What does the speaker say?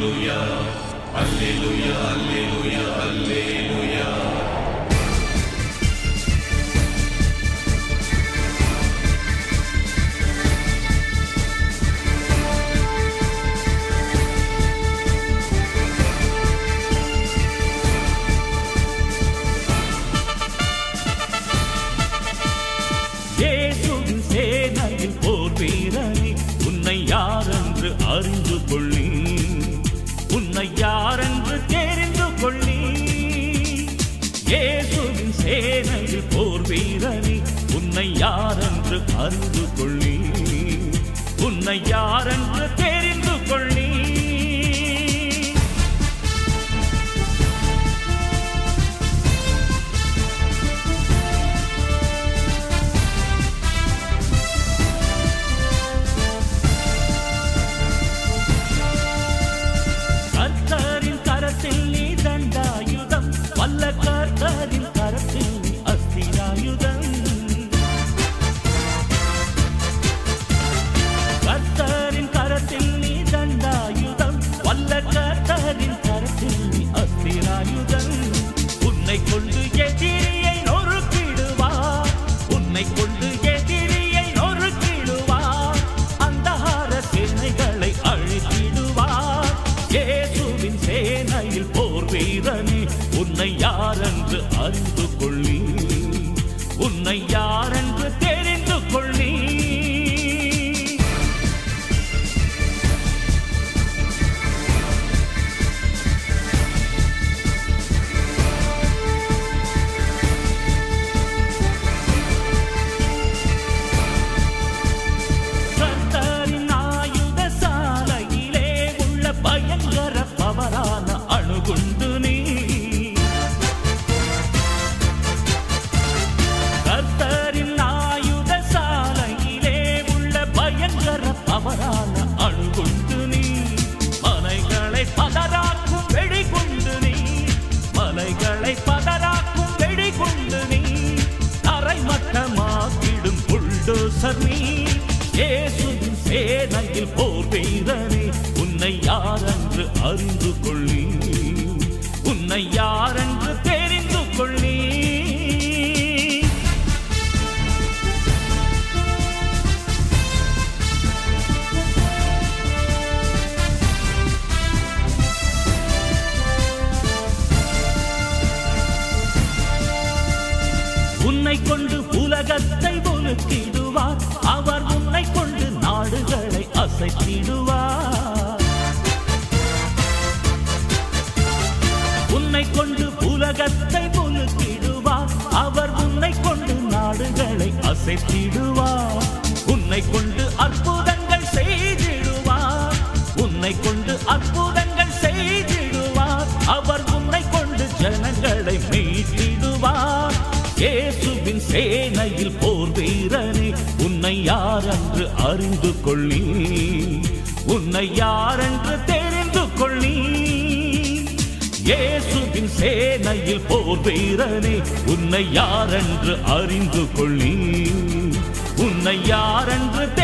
இயேசுவின் சேனையில் போர் வீரனே உன்னை யாரென்று அறிந்து கொள்ளி உன்னை யாரென்று தெரிந்து கொள்ளி இயேசுவின் சேனையில் போர் வீரனே உன்னை யாரென்று அறிந்து கொள்ளி உன்னை யாரென்று தெரிந்து கொள்ளி கர்த்தரின் கரத்தில் நீ தண்டாயுதம் வல்ல கர்த்தரின் கரத்தில் நீ அஸ்திராயுதம் கர்த்தரின் கரத்தில் நீ தண்டாயுதம் வல்ல கர்த்தரின் கரத்தில் நீ அஸ்திராயுதம் உன்னை கொண்டு எதிரியை நொறுக்கிடுவார் உன்னை கொண்டு எதிரியை நொறுக்கிடுவார் அந்தகார சேனைகளை அழித்திடுவார் இயேசுவின் சேனையில் போர் வீரனே உன்னை யாரென்று அறிந்து கொள்ளி உன்னை யாரென்று தெரிந்து கொள்ளி கர்த்தரின் ஆயுத சாலையிலே உள்ள பயங்கர பவரான அணுகுண்டு நீ கர்த்தரின் ஆயுத சாலையிலே உள்ள பயங்கர பவரான அணுகுண்டு நீ மலைகளை பதறாக்கும் வெடிகுண்டு நீ மலைகளை பதறாக்கும் வெடிகுண்டு நீ தரைமட்டமாக்கிடும் புல்டோசர் நீ இயேசுவின் சேனையில் போர் வீரனே உன்னை யாரென்று அறிந்து கொள்ளி உன்னை யாரென்று தெரிந்து கொள்ளி உன்னை கொண்டு உலகத்தை ஒழுக்கிடுவார் அவர் உன்னை கொண்டு நாடுகளை அசைத்திடுவார் உன்னை கொண்டு உலகத்தை ஒழுக்கிடுவார் அவர் உன்னை கொண்டு நாடுகளை அசைத்திடுவார் உன்னை கொண்டு அற்புதங்கள் செய்திடுவார் உன்னை கொண்டு அற்புதங்கள் செய்திடுவார் அவர் உன்னை கொண்டு ஜனங்களை மீட்டிடுவார் இயேசுவின் சேனையில் போர் வீரனே உன்னை யாரென்று அறிந்து கொள்ளி உன்னை யாரென்று தெரிந்து கொள்ளி இயேசுவின் சேனையில் போர் வீரனே உன்னை யாரென்று அறிந்து கொள்ளி உன்னை யாரென்று தெரிந்து